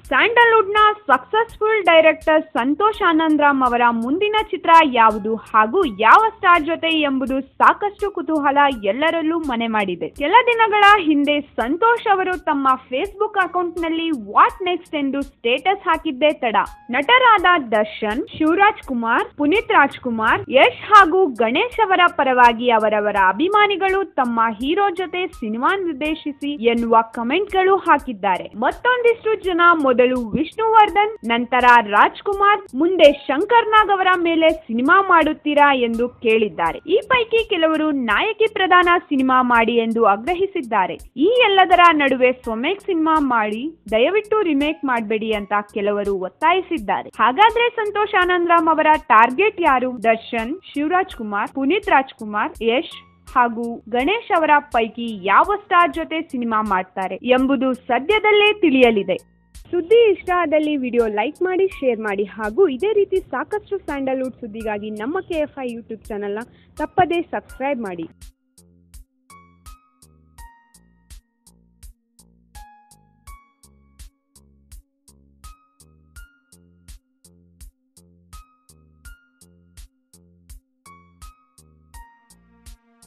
ಸ್ಯಾಂಡಲ್ವುಡ್ನ successful director Santosh Anandram ಅವರ ಮುಂದಿನ ಚಿತ್ರ ಯಾವುದು ಹಾಗೂ ಯಾವ ಸ್ಟಾರ್ ಜೊತೆ ಎಂಬುದು ಸಾಕಷ್ಟು ಕುತೂಹಲ ಎಲ್ಲರಲ್ಲೂ ಮನೆ ಮಾಡಿದೆ ಕೆಲ ದಿನಗಳ ಹಿಂದೆ ಸಂತೋಷ್ ಅವರು ತಮ್ಮ ಫೇಸ್ಬುಕ್ ಅಕೌಂಟ್ನಲ್ಲಿ ವಾಟ್ ನೆಕ್ಸ್ಟ್ ಎಂದು ಸ್ಟೇಟಸ್ ಹಾಕಿದ್ದೇ ತಡ ನಟರಾದ ದರ್ಶನ್ ಶಿವರಾಜ್ ಕುಮಾರ್ ಪುನೀತ್ ರಾಜ್ಕುಮಾರ್ ಯಶ್ ಹಾಗೂ ಗಣೇಶ್ ಅವರ ಪರವಾಗಿ ಅವರವರ ಅಭಿಮಾನಿಗಳು ತಮ್ಮ ಹೀರೋ ಜೊತೆ ಸಿನಿಮಾ ನಿರ್ದೇಶಿಸಿ ಎನ್ನುವ ಕಮೆಂಟ್ಗಳು ಹಾಕಿದ್ದಾರೆ ಮತ್ತೊಂದಿಷ್ಟು ಜನ ಮೊದಲು ವಿಷ್ಣುವರ್ಧನ್ ನಂತರ ರಾಜ್ಕುಮಾರ್ ಮುಂದೆ ಶಂಕರ್ ನಾಗ್ ಅವರ ಮೇಲೆ ಸಿನಿಮಾ ಮಾಡುತ್ತೀರಾ ಎಂದು ಕೇಳಿದ್ದಾರೆ ಈ ಪೈಕಿ ಕೆಲವರು ನಾಯಕಿ ಪ್ರಧಾನ ಸಿನಿಮಾ ಮಾಡಿ ಎಂದು ಆಗ್ರಹಿಸಿದ್ದಾರೆ ಈ ಎಲ್ಲದರ ನಡುವೆ ಸ್ವಮೇಕ್ ಸಿನಿಮಾ ಮಾಡಿ ದಯವಿಟ್ಟು ರಿಮೇಕ್ ಮಾಡಬೇಡಿ ಅಂತ ಕೆಲವರು ಒತ್ತಾಯಿಸಿದ್ದಾರೆ ಹಾಗಾದ್ರೆ ಸಂತೋಷ್ ಆನಂದ್ರಾಮ್ ಅವರ ಟಾರ್ಗೆಟ್ ಯಾರು ದರ್ಶನ್ ಶಿವರಾಜ್ ಕುಮಾರ್ ಪುನೀತ್ ರಾಜ್ಕುಮಾರ್ ಯಶ್ ಹಾಗೂ ಗಣೇಶ್ ಅವರ ಪೈಕಿ ಯಾವ ಸ್ಟಾರ್ ಜೊತೆ ಸಿನಿಮಾ ಮಾಡ್ತಾರೆ ಎಂಬುದು ಸದ್ಯದಲ್ಲೇ ತಿಳಿಯಲಿದೆ ಸುದ್ದಿ ಇಷ್ಟ ಆದಲ್ಲಿ ವಿಡಿಯೋ ಲೈಕ್ ಮಾಡಿ ಶೇರ್ ಮಾಡಿ ಹಾಗೂ ಇದೇ ರೀತಿ ಸಾಕಷ್ಟು ಸ್ಯಾಂಡಲ್ವುಡ್ ಸುದ್ದಿಗಾಗಿ ನಮ್ಮ ಕೆ ಎಫ್ ಐ ಯೂಟ್ಯೂಬ್ ಚಾನಲ್ನ ತಪ್ಪದೇ ಸಬ್ಸ್ಕ್ರೈಬ್ ಮಾಡಿ